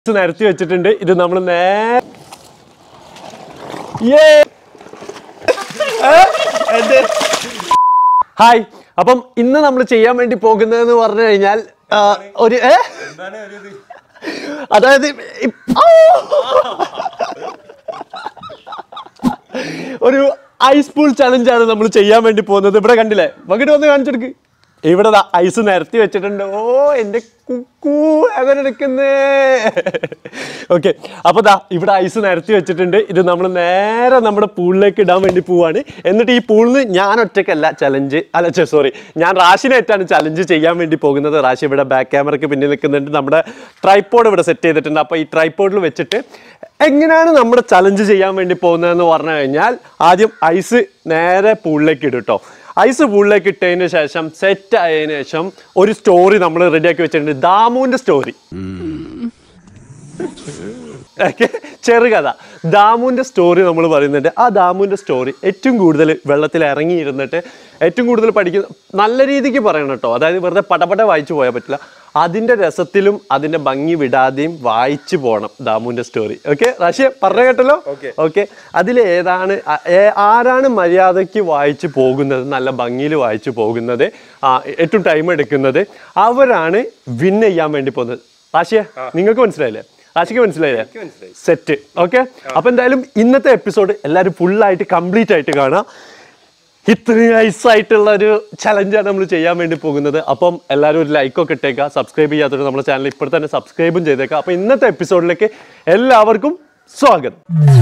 Ice നിരത്തി വെച്ചിട്ടുണ്ട് ഇത് നമ്മൾ നേരെ Yay! ഹായ് അപ്പം ഇന്ന് നമ്മൾ ചെയ്യാൻ വേണ്ടി പോകുന്നതെന്ന് പറഞ്ഞു കഴിഞ്ഞാൽ ആ, ഒരു ഏ അതായത് ഇപ്- ഔ! ഒരു ഐസ് പൂൾ ചലഞ്ചാണ് നമ്മൾ ചെയ്യാൻ വേണ്ടി പോകുന്നത് ഇവിടെ കണ്ടില്ലേ വകിട്ട് വന്ന് കാണിച്ചെടുക്ക് ഇവിടെ ദാ ഐസ് നിരത്തി വെച്ചിട്ടുണ്ട് ഓ എൻ്റെ കുക്കു എവരെടുക്കുന്നേ ഓക്കെ അപ്പോൾ ദാ ഇവിടെ ഐസ് നിരത്തി വെച്ചിട്ടുണ്ട് ഇത് നമ്മൾ നേരെ നമ്മുടെ പൂളിലേക്ക് ഇടാൻ വേണ്ടി പോവാണ് എന്നിട്ട് ഈ പൂളിൽ നിന്ന് ഞാൻ ഒറ്റയ്ക്കല്ല ചലഞ്ച് അല്ല സോറി ഞാൻ റാഷിനായിട്ടാണ് ചലഞ്ച് ചെയ്യാൻ വേണ്ടി പോകുന്നത് റാഷി ഇവിടെ ബാക്ക് ക്യാമറയ്ക്ക് പിന്നിൽ നിൽക്കുന്നുണ്ട് നമ്മുടെ ട്രൈപ്പോഡ് ഇവിടെ സെറ്റ് ചെയ്തിട്ടുണ്ട് അപ്പോൾ ഈ ട്രൈപ്പോഡിൽ വെച്ചിട്ട് എങ്ങനെയാണ് നമ്മുടെ ചലഞ്ച് ചെയ്യാൻ വേണ്ടി പോകുന്നതെന്ന് പറഞ്ഞു കഴിഞ്ഞാൽ ആദ്യം ഐസ് നേരെ പൂളിലേക്ക് ഇടും കേട്ടോ ഐസ് പൂളിലേക്ക് ഇട്ടതിന് ശേഷം സെറ്റ് ആയതിനു ശേഷം ഒരു സ്റ്റോറി നമ്മൾ റെഡിയാക്കി വെച്ചിട്ടുണ്ട് ദാമുവിന്റെ സ്റ്റോറി ഓക്കെ ചെറുകഥ ദാമുവിന്റെ സ്റ്റോറി നമ്മൾ പറയുന്നുണ്ട് ആ ദാമുവിന്റെ സ്റ്റോറി ഏറ്റവും കൂടുതൽ വെള്ളത്തിൽ ഇറങ്ങിയിരുന്നിട്ട് ഏറ്റവും കൂടുതൽ പഠിക്കുന്ന നല്ല രീതിക്ക് പറയണം കേട്ടോ അതായത് വെറുതെ പടപട വായിച്ചു പോയാൽ പറ്റില്ല അതിന്റെ രസത്തിലും അതിന്റെ ഭംഗി വിടാതെയും വായിച്ചു പോകണം ദാമുവിന്റെ സ്റ്റോറി ഓക്കെ റാഷിയ പറഞ്ഞു കേട്ടല്ലോ ഓക്കെ അതിൽ ഏതാണ് ആ- ഏ- ആരാണ് മര്യാദയ്ക്ക് വായിച്ചു പോകുന്നത് നല്ല ഭംഗിയിൽ വായിച്ചു പോകുന്നത് ആ, ഏറ്റവും ടൈം എടുക്കുന്നത് അവരാണ് വിൻ ചെയ്യാൻ വേണ്ടി പോകുന്നത് റാഷിയ നിങ്ങൾക്ക് മനസ്സിലായില്ലേ റാഷിക്ക് മനസ്സിലായില്ലേ സെറ്റ് ഓക്കെ അപ്പൊ എന്തായാലും ഇന്നത്തെ എപ്പിസോഡ് എല്ലാവരും ഫുള്ളായിട്ട് കംപ്ലീറ്റ് ആയിട്ട് കാണാം ഇത്രയും ഐസായിട്ടുള്ള ഒരു ചലഞ്ചാണ് നമ്മൾ ചെയ്യാൻ വേണ്ടി പോകുന്നത് അപ്പം എല്ലാവരും ഒരു ലൈക്കൊക്കെ ഇട്ടേക്കുക സബ്സ്ക്രൈബ് ചെയ്യാത്തവർ നമ്മുടെ ചാനൽ ഇപ്പോൾ തന്നെ സബ്സ്ക്രൈബും ചെയ്തേക്കുക അപ്പം ഇന്നത്തെ എപ്പിസോഡിലേക്ക് എല്ലാവർക്കും സ്വാഗതം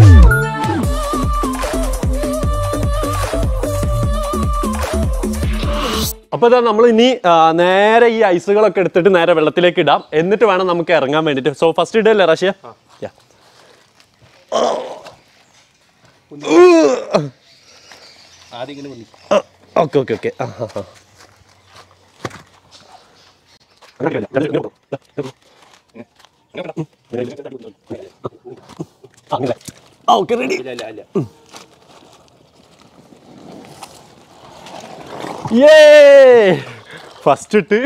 അപ്പൊ ഇതാ നമ്മൾ ഇനി ആ, നേരെ ഈ ഐസുകളൊക്കെ എടുത്തിട്ട് നേരെ വെള്ളത്തിലേക്ക് ഇടാം എന്നിട്ട് വേണം നമുക്ക് ഇറങ്ങാൻ വേണ്ടിട്ട് സോ ഫസ്റ്റ് ഇടല്ലേ റഷ്യ Yeah. ആദ്യം ഇങ്ങനെ വിളി okay okay okay okay ready ഇല്ല ഇല്ല ഇല്ല യേ ഫസ്റ്റ് ഇട്ട്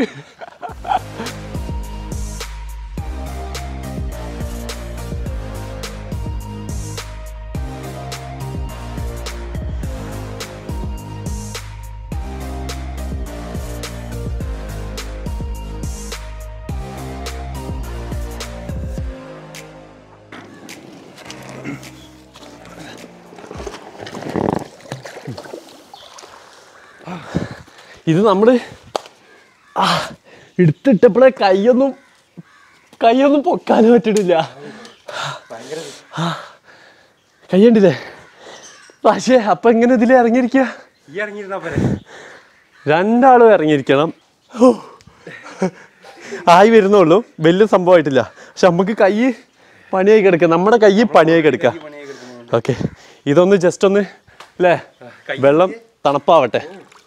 ഇത് നമ്മൾ ആ എടുത്തിട്ടപ്പോഴേ കൈയൊന്നും കൈയൊന്നും പൊക്കാനും പറ്റണില്ല ആ, കൈ കണ്ടില്ലേ പക്ഷേ അപ്പൊ എങ്ങനെ ഇതിൽ ഇറങ്ങിയിരിക്കുക ഈ ഇറങ്ങിയിരുന്നാ പോരെ രണ്ടാളും ഇറങ്ങിയിരിക്കണം ഹോ. ആയി വരുന്നുള്ളൂ വലിയ സംഭവമായിട്ടില്ല പക്ഷെ നമുക്ക് കൈ പണിയായി കിടക്കുക നമ്മുടെ കൈ പണിയായി കിടക്കുക പണിയൊക്കെ എടുക്കുന്നു ഓക്കെ ഇതൊന്ന് ജസ്റ്റ് ഒന്ന് അല്ലേ വെള്ളം തണുപ്പാവട്ടെ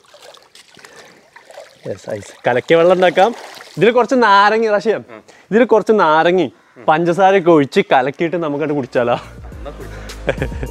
Yes, ice. കലക്കിയ വെള്ളം ഉണ്ടാക്കാം ഇതിൽ കുറച്ച് നാരങ്ങ റഷ്യം ഇതിൽ കുറച്ച് നാരങ്ങി പഞ്ചസാരയൊക്കെ ഒഴിച്ച് കലക്കിയിട്ട് നമുക്കത് കുടിച്ചാലോ എന്നാ കുടിച്ചോ.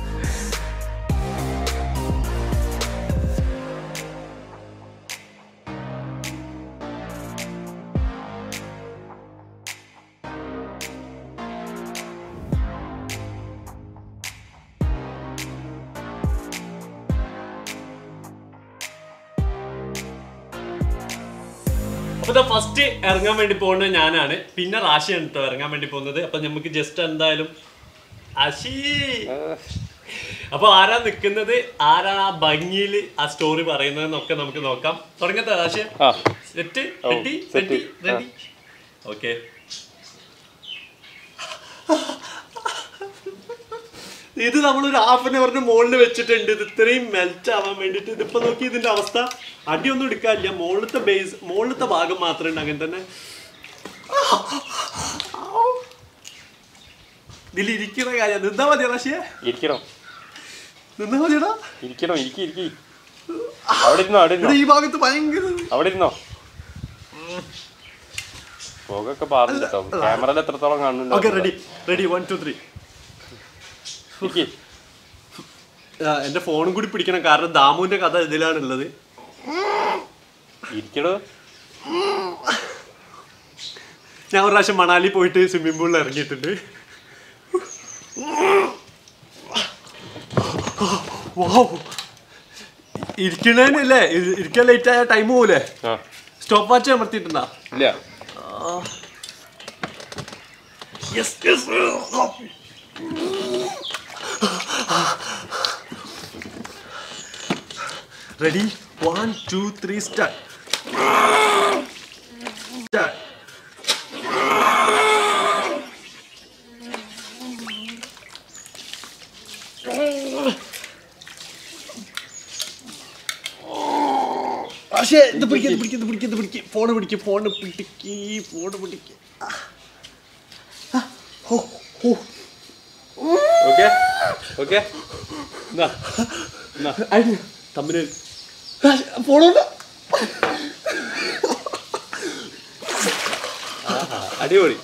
അപ്പൊ ഫസ്റ്റ് ഇറങ്ങാൻ വേണ്ടി പോകുന്നത് ഞാനാണ് പിന്നെ റാഷിയാണ് കേട്ടോ ഇറങ്ങാൻ വേണ്ടി പോകുന്നത് അപ്പൊ നമുക്ക് ജസ്റ്റ് എന്തായാലും അശീ അപ്പൊ ആരാ നിൽക്കുന്നത് ആരാണ് ആ ഭംഗിയിൽ ആ സ്റ്റോറി പറയുന്നതെന്നൊക്കെ നമുക്ക് നോക്കാം തുടങ്ങത്തെ റാഷ്യ ആ സെറ്റ് ഓ, ready set. Ready ready okay ഇത് നമ്മൾ ഒരു ഹാഫ് ആൻ അവറിന് മുകളിൽ വെച്ചിട്ടുണ്ട് ഇത് ഇത്രയും മെൽറ്റ് ആവാൻ വേണ്ടിട്ട് ഇതിപ്പോ നോക്കി ഇതിന്റെ അവസ്ഥ അടിയൊന്നും എടുക്കാനില്ല മുകളിലത്തെ ബേസ് മുകളിലത്തെ ഭാഗം മാത്രമേ ഉണ്ട് അങ്ങനെ തന്നെ ഇതിൽ ഇരിക്കുന്ന കാര്യം നിന്നാ മതി റഷ്യ ഇരിക്കണോ നിന്നാ മതിയടാ ഇരിക്കണോ ഇരിക്കി ഇരിക്കി അവിടെ ഇരുന്നോ അവിടെ ഇരുന്നോ ഇവിടെ ഈ ഭാഗത്ത് ഭയങ്കര അവിടെ ഇരുന്നോ പുകയൊക്കെ പാർന്നു കേട്ടോ ക്യാമറയിൽ എത്രത്തോളം ഓക്കെ കാണുന്നുണ്ടോ ready ready one two three ഇരിക്കി എന്റെ ഫോണും കൂടി പിടിക്കണം കാരണം ദാമുവിന്റെ കഥ ഇതിലാണുള്ളത് ഇരിക്കണോ ഞാൻ ഒരു പ്രാവശ്യം മണാലി പോയിട്ട് സ്വിമ്മിംഗ് പൂളിൽ ഇറങ്ങിയിട്ടുണ്ട് വൗ. ഇരിക്കണേനല്ലേ ഇ- ഇരിക്കാൻ ലേറ്റ് ആയ ടൈം പോകൂലേ ആ സ്റ്റോപ്പ് വാച്ച് അമർത്തിയിട്ടുണ്ടാ ഇല്ല yes yes ready one two three start പക്ഷേ ഇത് പിടിക്കുക ഇത് പിടിക്കുക ഇത് പിടിക്കുക ഇത് പിടിക്കുക ഫോണ് പിടിക്കുക ഫോണ് പിടിക്ക് ഫോണ് പിടിക്ക് ഓ ഓ ഓക്കെ ഓക്കെ എന്നാ എന്നാ അയ്യോ തമ്മിൽ ഫോണുണ്ട് അടിപൊളി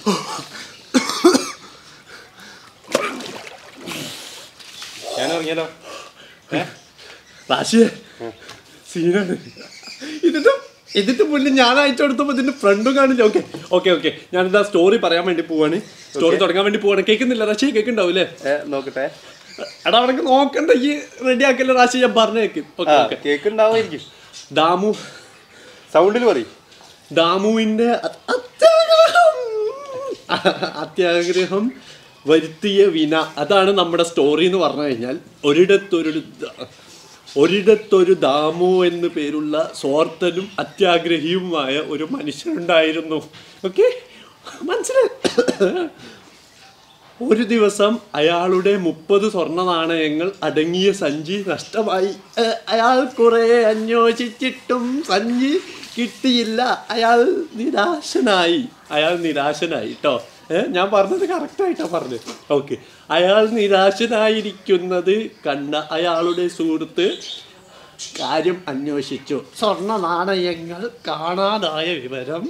ഞാൻ ഇറങ്ങിയാലോ ഏ റാശിയെ സീനാണ് ഇതിന്റെ ഇതിന്റെ മുന്നിൽ ഞാൻ അയച്ചു കൊടുത്തപ്പോ ഇതിന്റെ ഫ്രണ്ടും കാണില്ല ഓക്കെ ഓക്കെ ഓക്കെ ഞാനിതാ സ്റ്റോറി പറയാൻ വേണ്ടി പോവാണ് സ്റ്റോറി തുടങ്ങാൻ വേണ്ടി പോവാണ് കേൾക്കുന്നില്ല റാശി കേൾക്കുണ്ടാവൂലേ ഏ, നോക്കട്ടെ എടാ അവർക്ക് നോക്കണ്ട ഈ റെഡി ആക്കല്ലേ റാശി ഞാൻ പറഞ്ഞേക്ക് ഓക്കെ ഓക്കെ കേക്ക് ഉണ്ടാവുമായിരിക്കും ദാമു സൗണ്ടിൽ പറയും ദാമുവിന്റെ അ- അത്യാഗ്രഹം അത്യാഗ്രഹം വരുത്തിയ വിന അതാണ് നമ്മുടെ സ്റ്റോറി എന്ന് പറഞ്ഞു കഴിഞ്ഞാൽ ഒരിടത്തൊരു ദ- ഒരിടത്തൊരു ദാമു എന്ന് പേരുള്ള സ്വാർത്ഥനും അത്യാഗ്രഹിയുമായ ഒരു മനുഷ്യനുണ്ടായിരുന്നു ഓക്കെ മനസ്സിലായി ഒരു ദിവസം അയാളുടെ മുപ്പത് സ്വർണ്ണ നാണയങ്ങൾ അടങ്ങിയ സഞ്ചി നഷ്ടമായി ഏ, അയാൾ കുറെ അന്വേഷിച്ചിട്ടും സഞ്ചി കിട്ടിയില്ല അയാൾ നിരാശനായി അയാൾ നിരാശനായി കേട്ടോ ഏഹ് ഞാൻ പറഞ്ഞത് കറക്റ്റായിട്ടാ പറഞ്ഞത് ഓക്കെ അയാൾ നിരാശനായിരിക്കുന്നത് കണ്ട അയാളുടെ സുഹൃത്ത് കാര്യം അന്വേഷിച്ചു സ്വർണ്ണ നാണയങ്ങൾ കാണാതായ വിവരം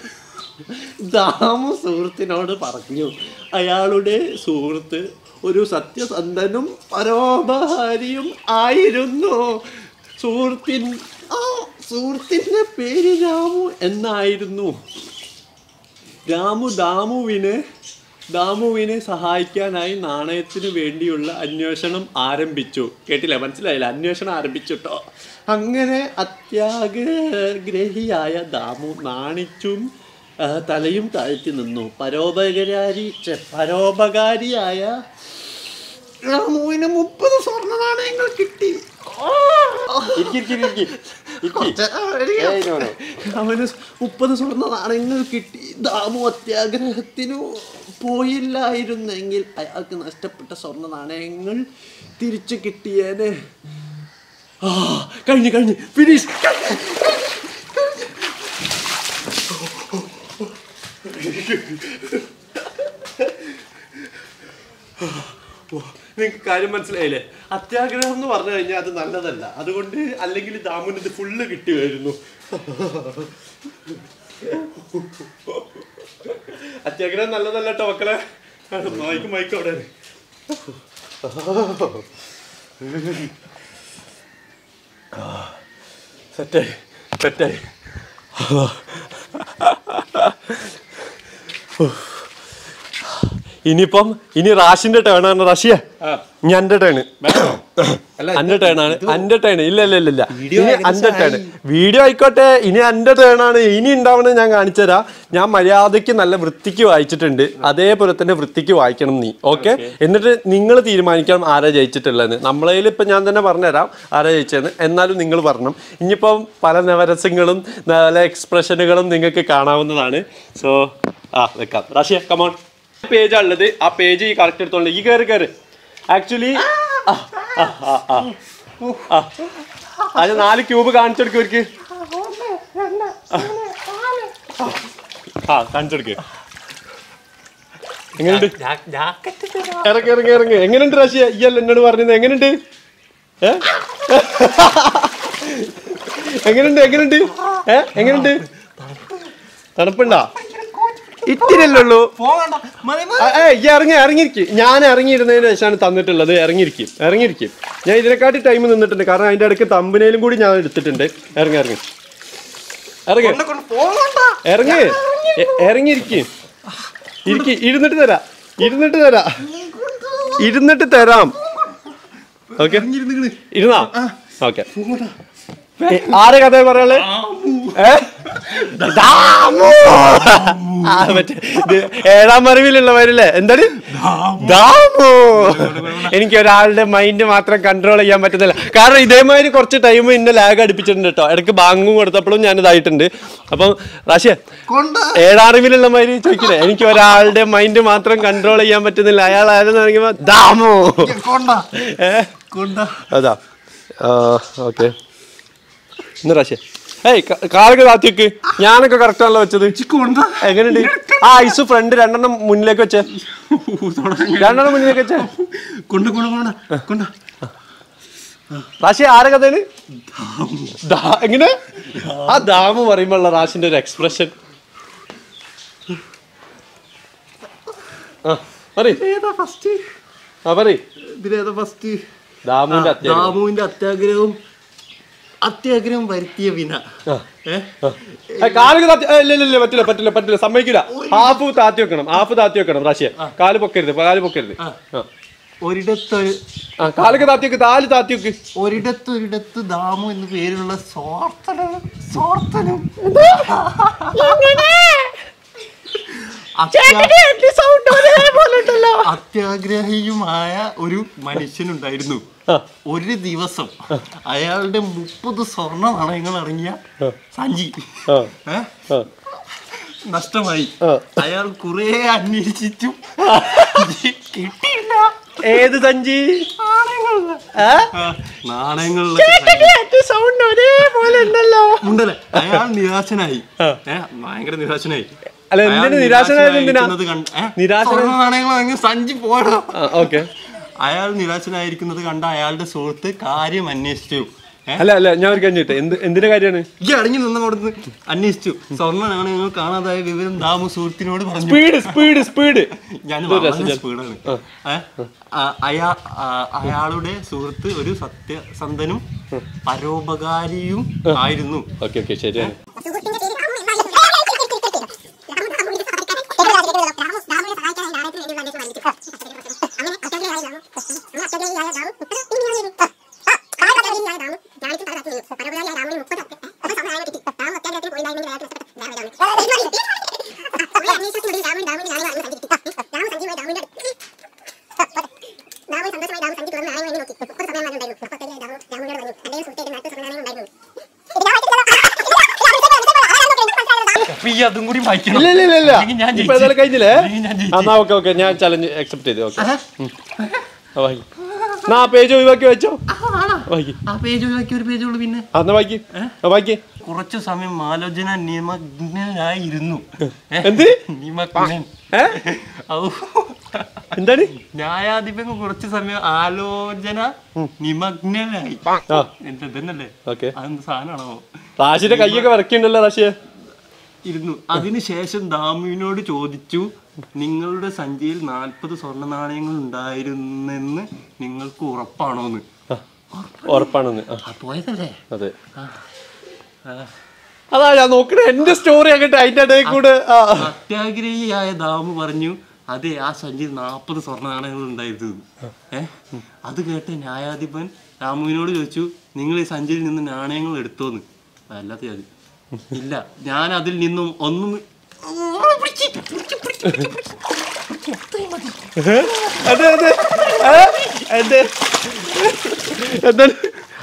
ദാമു സുഹൃത്തിനോട് പറഞ്ഞു അയാളുടെ സുഹൃത്ത് ഒരു സത്യസന്ധനും പരോപകാരിയും ആയിരുന്നു സുഹൃത്തിൻ ആ സുഹൃത്തിൻ്റെ പേര് രാമു എന്നായിരുന്നു രാമു ദാമുവിനെ ദാമുവിനെ സഹായിക്കാനായി നാണയത്തിന് വേണ്ടിയുള്ള അന്വേഷണം ആരംഭിച്ചു കേട്ടില്ല മനസ്സിലായില്ല അന്വേഷണം ആരംഭിച്ചു കേട്ടോ അങ്ങനെ അത്യാഗ്രഹിയായ ദാമു നാണിച്ചും ആ, തലയും താഴ്ത്തി നിന്നു പരോപകാരി ഛെ, പരോപകാരിയായ രാമുവിന് മുപ്പത് സ്വർണ്ണ നാണയങ്ങൾ കിട്ടി ഇരിക്കി ഇരിക്കി ഇരിക്കി ഇരിക്കി ഏയ് നോ, നോ. അവന് മുപ്പത് സ്വർണ്ണ നാണയങ്ങൾ കിട്ടി ദാമു അത്യാഗ്രഹത്തിനു പോയില്ലായിരുന്നെങ്കിൽ അയാൾക്ക് നഷ്ടപ്പെട്ട സ്വർണ്ണ നാണയങ്ങൾ തിരിച്ചു കിട്ടിയേനെ ആ കഴിഞ്ഞു കഴിഞ്ഞു ഫിനിഷ് നിങ്ങൾക്ക് കാര്യം മനസ്സിലായില്ലേ അത്യാഗ്രഹം എന്ന് പറഞ്ഞു കഴിഞ്ഞാൽ അത് നല്ലതല്ല അതുകൊണ്ട് അല്ലെങ്കിൽ ദാമുന് ഇത് ഫുള്ള് കിട്ടുമായിരുന്നു അത്യാഗ്രഹം നല്ലതല്ല കേട്ടോ മക്കളെ മൈക്ക് മൈക്ക് അവിടെ സെറ്റായി സെറ്റായി ഇനിയിപ്പം ഇനി റാഷിന്റെ ടേൺ ആണ് റഷ്യ ആ ഇനി എന്റെ ടേണ് അല്ല, അന്റെ ടേൺ ആണ് അന്റെ ടേൺ ഇല്ല ഇല്ല ഇല്ല ഇല്ല Video ഇനി ഏകദേശം അന്റെ ടേൺ ആയി. വീഡിയോ ആയിക്കോട്ടെ ഇനി എന്റെ ടേൺ ആണ് ഇനി ഉണ്ടാവണത് ഞാൻ കാണിച്ചുതരാം ഞാൻ മര്യാദയ്ക്ക് നല്ല വൃത്തിക്ക് വായിച്ചിട്ടുണ്ട് അതേപോലെ തന്നെ വൃത്തിക്ക് വായിക്കണം നീ ഓക്കെ എന്നിട്ട് നിങ്ങൾ തീരുമാനിക്കണം ആരാ ജയിച്ചിട്ടുള്ളതെന്ന് നമ്മളതിൽ ഇപ്പൊ ഞാൻ തന്നെ പറഞ്ഞുതരാം ആരാ ജയിച്ചതെന്ന് എന്നാലും നിങ്ങൾ പറഞ്ഞു ഇനിയിപ്പം പല നവരസങ്ങളും നല്ല എക്സ്പ്രഷനുകളും നിങ്ങൾക്ക് കാണാവുന്നതാണ് സോ ആ വെക്കാം റാഷിയ കമോൺ പേജാ ഉള്ളത് ആ പേജ് ഈ കറക്റ്റ് എടുത്തോണ്ട് ഈ കയറി കയറി ആക്ച്വലി അത് നാല് ക്യൂബ് കാണിച്ചെടുക്കും ഇവർക്ക് ആ കാണിച്ചെടുക്ക് എങ്ങനെയുണ്ട് ഇറങ്ങി ഇറങ്ങി ഇറങ്ങി എങ്ങനെയുണ്ട് റഷ്യ ഈ അല്ല എന്നോട് പറഞ്ഞത് എങ്ങനെയുണ്ട് ഏ എങ്ങനെയുണ്ട് എങ്ങനെയുണ്ട് ഏ എങ്ങനെയുണ്ട് തണുപ്പുണ്ടോ ഇത്തിരിയല്ലേ ഉള്ളൂ ആ, ഏ, ഈ ഇറങ്ങി ഇറങ്ങിയിരിക്കും ഞാൻ ഇറങ്ങിയിരുന്നതിന് ശേഷമാണ് തന്നിട്ടുള്ളത് ഇറങ്ങിയിരിക്കും ഇറങ്ങിയിരിക്കും ഞാൻ ഇതിനെക്കാട്ടി ടൈം നിന്നിട്ടുണ്ട് കാരണം അതിന്റെ ഇടയ്ക്ക് തമ്പനയിലും കൂടി ഞാൻ എടുത്തിട്ടുണ്ട് ഇറങ്ങി ഇറങ്ങി ഇറങ്ങി ഇറങ്ങി എ- ഇറങ്ങിയിരിക്കും ഇരിക്കി ഇരുന്നിട്ട് തരാം ഇരുന്നിട്ട് തരാം ഇരുന്നിട്ട് തരാം ഓക്കെ ഇരുന്നാ ഓക്കെ ആരെ കഥ പറയാള് ഏ? ദാമു! ആ, മറ്റേ ഇത് ഏഴാം അറിവിലുള്ളവരല്ലേ എന്താണ് ദാമു എനിക്ക് ഒരാളുടെ മൈൻഡ് മാത്രം കൺട്രോൾ ചെയ്യാൻ പറ്റുന്നില്ല കാരണം ഇതേമാതിരി കുറച്ച് ടൈം ഇന്നെ ലാഗ് അടുപ്പിച്ചിട്ടുണ്ട് കേട്ടോ ഇടയ്ക്ക് ബാങ്കും കൊടുത്തപ്പോഴും ഞാൻ ഇതായിട്ടുണ്ട് അപ്പം റാശിയ ഏഴാറിവിലുള്ള മാതിരി ചോദിക്കില്ലേ എനിക്ക് ഒരാളുടെ മൈൻഡ് മാത്രം കൺട്രോൾ ചെയ്യാൻ പറ്റുന്നില്ല അയാൾ ആരെന്ന് പറയുമ്പോ ദാമു ഏ അതാ ഓക്കെ ഇന്ന് റാശിയ ഏയ് ക- കാലൊക്കെ താത്തിയൊക്കെ ഞാനൊക്കെ കറക്റ്റ് ആണല്ലോ വെച്ചത് എങ്ങനെയുണ്ട് ആ ഐസ് ഫ്രണ്ട് രണ്ടെണ്ണം മുന്നിലേക്ക് വെച്ചേ രണ്ടെണ്ണം മുന്നിലേക്ക് വെച്ചേ കൊണ്ട് കൊണ്ട് കൊണ്ട് കൊണ്ട് റാശി ആരെ കഥയാണ് ദാ- എങ്ങനെ ആ ദാമു പറയുമ്പോഴുള്ള റാഷിന്റെ ഒരു എക്സ്പ്രഷൻ ആ പറയ് ഏതാ ഫസ്റ്റ് ആ പറയ് ഇതിലേതാ ഫസ്റ്റ് ദാമുവിന്റെ അത്യാഗ്രഹം ദാമുവിന്റെ അത്യാഗ്രഹവും അത്യാഗ്രഹം വരുത്തിയ വിന ആ. ഏ? ഏ, കാല് താത്തി ഏ, ഇല്ല ഇല്ല ഇല്ല പറ്റില്ല പറ്റില്ല പറ്റില്ല സമ്മതിക്കില്ല ഹാഫ് താത്തി വെക്കണം ഹാഫ് താത്തി വെക്കണം റാശിയ കാല് പൊക്കരുത് കാല് പൊക്കരുത് ആ. ആ. ഒരിടത്തൊരു ആ കാലൊക്കെ താത്തി വെക്ക് താല് താത്തി വെക്ക് ഒരിടത്തൊരിടത്ത് ദാമു എന്ന് പേരുള്ള സ്വാർത്ഥനും സ്വാർത്ഥനും അത്യാ- അത്യാഗ്രഹിയുമായ ഒരു മനുഷ്യനുണ്ടായിരുന്നു ആ. ഒരു ദിവസം അയാളുടെ മുപ്പത് സ്വർണ്ണ നാണയങ്ങൾ അടങ്ങിയ സഞ്ചി ആ ഏ? ആ നഷ്ടമായി ആ. അയാൾ കുറെ അന്വേഷിച്ചു കിട്ടിയില്ല ഏത് സഞ്ചി നാണയങ്ങളില്ല ഏ? ആ, നാണയങ്ങളിലൊക്കെ സൗണ്ട് ഒരേപോലെ ഉണ്ടല്ലോ ഉണ്ടല്ലേ അയാൾ നിരാശനായി ആ. ഏ, ഭയങ്കര നിരാശനായി അല്ല, എന്തിന് അയാൾ നിരാശനായത് എന്തിനാ? നിരാശനായിരിക്കുന്നത് കണ്ട്- ഏ, നിരാശനായ- സ്വർണ്ണ നാണയങ്ങൾ വാങ്ങി സഞ്ചി പോയടാ ഓക്കെ അയാൾ നിരാശനായിരിക്കുന്നത് കണ്ട അയാളുടെ സുഹൃത്ത് കാര്യം അന്വേഷിച്ചു ഏ, അല്ല അല്ല ഞാൻ ഒരു കഴിഞ്ഞിട്ട് എന്ത് എന്തിന്റെ കാര്യമാണ് ഈ അടങ്ങി നിന്ന അവിടുന്ന് അന്വേഷിച്ചു സ്വർണ്ണ നാണയങ്ങൾ കാണാതായ വിവരം ദാമു സുഹൃത്തിനോട് പറഞ്ഞു സ്പീഡ് സ്പീഡ് സ്പീഡ് ഞാൻ ഇതൊരു വളരെ രസം. സ്പീഡാണ് ഏ, ആ, അയാ ആ, അയാളുടെ സുഹൃത്ത് ഒരു സത്യസന്ധനും പരോപകാരിയും ആയിരുന്നു ഓക്കെ ഓക്കെ ശരിയാണ് സുഹൃത്തിന്റെ പേര് രാമു എന്നായിരുന്നു. രാമു രാമുവിന്റെ സഹായിക്കാനായി രാമു രാമുവിനെ സഹായിക്കാനായി നാണയത്തിന് വേണ്ടി ഒരു സന്ദേശം അയച്ചു. അങ്ങനെ അത്യാഗ്രഹിയായ രാമു അങ്ങനെ അത്യാഗ്രഹിയായ രാമു മുപ്പത് ഇങ്ങനെ ചെയ്തു. ആ, ആ അത്യാഗ്രഹിയായ രാമു നാണയത്തിൽ തല താത്തി നിന്നു. പരോപകാരിയായ രാമുവിന് മുപ്പത് അത്യ- ഒരു സമ്മാനം കിട്ടി. രാമു അത്യാഗ്രഹത്തിന് പോയില്ലായിരുന്നെങ്കിൽ അയാൾക്ക് നഷ്ടപ്പെട്ട. രാമു, രാമു. കുറെ അന്വേഷിച്ചതിനൊടുവിൽ രാമുവിന് രാമുവിന്റെ നാണയം വാങ്ങി സഞ്ചി കിട്ടി. രാമു സഞ്ചിയുമായി രാമുവിന്റെ അടുത്ത് രാമു സന്തോഷമായി രാമു സഞ്ചി തുറന്ന് നാണയം വാങ്ങി നോക്കി. മുപ്പത് സമയം വാങ്ങുണ്ടായിരുന്നു. അപ്പോൾ അത്യാഗ്രഹിയായ രാമു രാമുവിനോട് പറഞ്ഞു "അല്ലെങ്കിൽ സുഹൃത്തേ നാട്ടിൽ സ്വർണ്ണ നാണയം ഉണ്ടായിരുന്നു ഇത് ഞാൻ വായിച്ചിട്ടില്ലല്ലോ. അപ്പൊ ഈ അതും കൂടി വായിക്കണം ഇല്ല ഇല്ല ഇല്ല ഇല്ല അല്ലെങ്കിൽ ഞാൻ ഇപ്പൊ ഏതായാലും കഴിഞ്ഞില്ലേ അല്ലെങ്കിൽ ഞാൻ ജയിച്ചു. എന്നാ ഓക്കെ ഓക്കെ ഞാൻ ചലഞ്ച് അക്സെപ്റ്റ് ചെയ്തു ഓക്കെ എന്നാ ആ പേജ് ഒഴിവാക്കി വെച്ചോ വായിക്ക് ആ പേജ് ഒഴിവാക്കി ഒരു പേജ് ഉള്ളു പിന്നെ ആ, എന്നാ വായിക്ക് ആ, വായിക്ക് കുറച്ചു സമയം ആലോചന നിമഗ്നായിരുന്നു ഏ? എന്ത് നിമഗ്നൻ ഏ ഔ. എന്താണ് ന്യായാധിപൻ കുറച്ചു സമയം ആലോചന നിമഗ്നനായി ആ എന്താ ഇതന്നല്ലേ ഓക്കെ അതെന്ത് സാധനമാണോ റാഷിന്റെ കൈയൊക്കെ വരക്കുണ്ടല്ലോ റാഷിയ ഇരുന്നു അതിനുശേഷം ദാമുവിനോട് ചോദിച്ചു നിങ്ങളുടെ സഞ്ചിയിൽ നാൽപ്പത് സ്വർണ്ണ നാണയങ്ങൾ ഉണ്ടായിരുന്നെന്ന് നിങ്ങൾക്ക് ഉറപ്പാണോന്ന് ഉറപ്പാണെന്ന് ആ, ആ പോയതല്ലേ അതെ ആ. ആ. അതാ ഞാൻ നോക്കണേ എന്റെ സ്റ്റോറി അങ്ങോട്ട് അതിന്റെ ഇടയിൽ കൂടെ ആ അത്യാഗ്രഹിയായ ദാമു പറഞ്ഞു അതെ ആ സഞ്ചിയിൽ നാൽപ്പത് സ്വർണ്ണ നാണയങ്ങൾ ഉണ്ടായിരുന്നു ഏ അത് കേട്ട് ന്യായാധിപൻ രാമുവിനോട് ചോദിച്ചു നിങ്ങൾ ഈ സഞ്ചിയിൽ നിന്ന് നാണയങ്ങൾ എടുത്തോന്ന് അല്ലാത്ത അത് ഇല്ല ഞാൻ അതിൽ നിന്നും ഒന്നും അതെ അതെ ഏ? എന്റെ എന്താണ്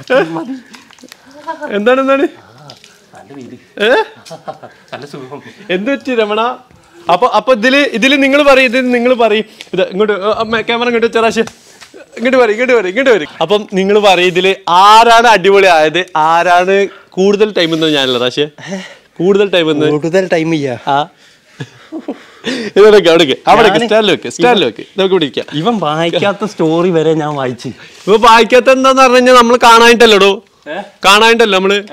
എന്താണ് എന്താണ് നല്ല വീട് ഏ നല്ല സുഖം എന്ത് പറ്റി രമണ അപ്പൊ അപ്പൊ ഇതില് ഇതില് നിങ്ങൾ പറയും ഇതിൽ നിങ്ങൾ പറയും ഇത് ഇങ്ങോട്ട് ക്യാമറ ഇങ്ങോട്ട് ചെറാശ് ഇങ്ങോട്ട് വരും ഇങ്ങോട്ട് വരും ഇങ്ങോട്ട് വരും അപ്പം നിങ്ങൾ പറയും ഇതില് ആരാണ് അടിപൊളി ആയത് ആരാണ് കൂടുതൽ ടൈം എന്ന് ഞാനല്ല റാശേ കൂടുതൽ ടൈം എന്ന് കൂടുതൽ ടൈം ചെയ്യാ ആ ഇതൊക്കെ അവിടെ അവിടെ ഞാന് സ്റ്റാൻഡിൽ വെക്ക് സ്റ്റാൻഡിൽ വെക്ക് നമുക്ക് ഇവിടെ ഇരിക്കാം ഇവൻ വായിക്കാത്ത സ്റ്റോറി വരെ ഞാൻ വായിച്ചു ഇപ്പൊ വായിക്കാത്ത എന്താന്ന് പറഞ്ഞു കഴിഞ്ഞാൽ നമ്മൾ കാണാനിട്ടല്ലോ കാണാനിട്ടല്ലോ നമ്മള് അല്ല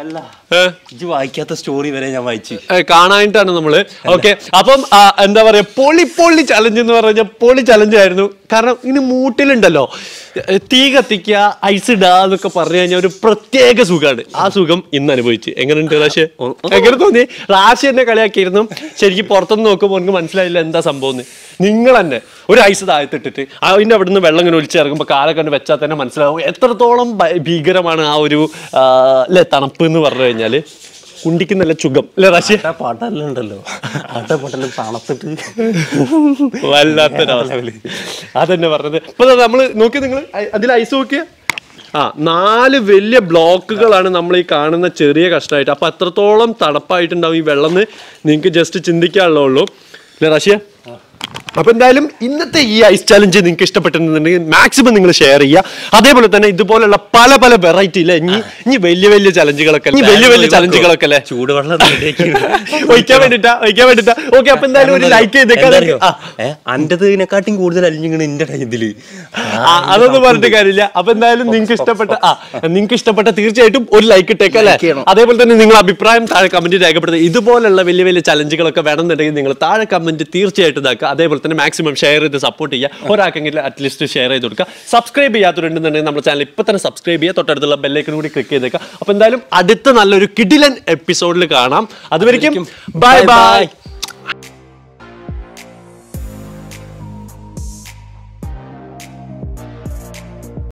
ഏ? ഇജ്ജ് വായിക്കാത്ത സ്റ്റോറി വരെ ഞാൻ വായിച്ചു ഏ, കാണാനായിട്ടാണ് നമ്മള് ഓക്കെ അപ്പം ആ, എന്താ പറയാ പൊളി പൊളി ചലഞ്ച് എന്ന് പറഞ്ഞാൽ പൊളി ചലഞ്ച് ആയിരുന്നു കാരണം ഇനി മൂട്ടിലുണ്ടല്ലോ ഏ, തീ കത്തിക്കുക ഐസ് ഇടുക എന്നൊക്കെ പറഞ്ഞു കഴിഞ്ഞാൽ ഒരു പ്രത്യേക സുഖമാണ് ആ സുഖം ഇന്ന് അനുഭവിച്ച് എങ്ങനെയുണ്ട് റാഷി എങ്ങനെ തോന്നി റാഷി എന്നെ കളിയാക്കിയിരുന്നു ശരിക്കും പുറത്തുനിന്ന് നോക്കുമ്പോൾ എനിക്ക് മനസ്സിലായില്ല എന്താ സംഭവം എന്ന് നിങ്ങൾ തന്നെ ഒരു ഐസ് താഴത്തിട്ടിട്ട് അതിൻ്റെ അവിടെ നിന്ന് വെള്ളം ഇങ്ങനെ ഒലിച്ചിറങ്ങുമ്പോൾ കാലൊക്കെ കണ്ട് വെച്ചാൽ തന്നെ മനസ്സിലാവും എത്രത്തോളം ഭ- ഭീകരമാണ് ആ ഒരു ആ, അല്ലേ തണുപ്പ് എന്ന് പറഞ്ഞു കഴിഞ്ഞാൽ കുണ്ടിക്ക് നല്ല ചുഖം അല്ലേ റാഷി പാട്ടെല്ലാം ഉണ്ടല്ലോ ആട്ട പാട്ടെല്ലാം തണുത്തിട്ട് വല്ലാത്തൊരവസ്ഥ അതന്നെ പറഞ്ഞത് ഇപ്പൊ നമ്മൾ നോക്കി നിങ്ങൾ അതിൽ ഐസ് നോക്കിയ ആ നാല് വലിയ ബ്ലോക്കുകളാണ് നമ്മൾ ഈ കാണുന്ന ചെറിയ കഷ്ടമായിട്ട് അപ്പൊ അത്രത്തോളം തണുപ്പായിട്ടുണ്ടാവും ഈ വെള്ളം എന്ന് നിങ്ങൾക്ക് ജസ്റ്റ് ചിന്തിക്കാനുള്ളൂ അല്ലേ റഷ്യ അപ്പൊ എന്തായാലും ഇന്നത്തെ ഈ ഐസ് ചാലഞ്ച് നിങ്ങൾക്ക് ഇഷ്ടപ്പെട്ടിട്ടുണ്ടെങ്കിൽ മാക്സിമം നിങ്ങൾ ഷെയർ ചെയ്യുക അതേപോലെ തന്നെ ഇതുപോലുള്ള പല പല വെറൈറ്റി അല്ലേ ഇനി ഇനി വലിയ വലിയ ചലഞ്ചുകളൊക്കെ ഇനി വലിയ വലിയ ചലഞ്ചുകളൊക്കെ അല്ലേ ചൂടുവെള്ളം റെഡിയാക്കി ഒഴിക്കാൻ വേണ്ടിട്ടാ ഒഴിക്കാൻ വേണ്ടിട്ടാ ഓക്കെ അപ്പൊ എന്തായാലും ഒരു ലൈക്ക് ചെയ്തേക്കാം ആ അന്റതിനെക്കാട്ടും കൂടുതൽ അലിഞ്ഞിങ്ങനെ എന്റെ ഇതില് ആ, അതൊന്നും പറഞ്ഞിട്ട് കാര്യമില്ല അപ്പൊ എന്തായാലും നിങ്ങൾക്ക് ഇഷ്ടപ്പെട്ട ആ നിങ്ങൾക്ക് ഇഷ്ടപ്പെട്ട തീർച്ചയായിട്ടും ഒരു ലൈക്ക് ഇട്ടേക്ക് അല്ലേ അതേപോലെ തന്നെ നിങ്ങൾ അഭിപ്രായം താഴെ കമന്റ് രേഖപ്പെടുത്തുക ഇതുപോലുള്ള വലിയ വലിയ ചലഞ്ചുകളൊക്കെ വേണമെന്നുണ്ടെങ്കിൽ നിങ്ങൾ താഴെ കമന്റ് തീർച്ചയായിട്ടും ഇതാക്കുക അതേപോലെ തന്നെ മാക്സിമം ഷെയർ ചെയ്ത് സപ്പോർട്ട് ചെയ്യുക ഒരാൾക്കെങ്കിലും അറ്റ്ലീസ്റ്റ് ഷെയർ ചെയ്ത് കൊടുക്കുക സബ്സ്ക്രൈബ് ചെയ്യാത്തവരുണ്ടെന്നുണ്ടെങ്കിൽ നമ്മുടെ ചാനൽ ഇപ്പൊ തന്നെ സബ്സ്ക്രൈബ് ചെയ്യുക തൊട്ടടുത്തുള്ള ബെല്ലൈക്കൺ കൂടി ക്ലിക്ക് ചെയ്തേക്കുക അപ്പൊ എന്തായാലും അടുത്ത നല്ലൊരു കിഡിലൻ എപ്പിസോഡിൽ കാണാം അതുവരെയും ബൈ ബൈ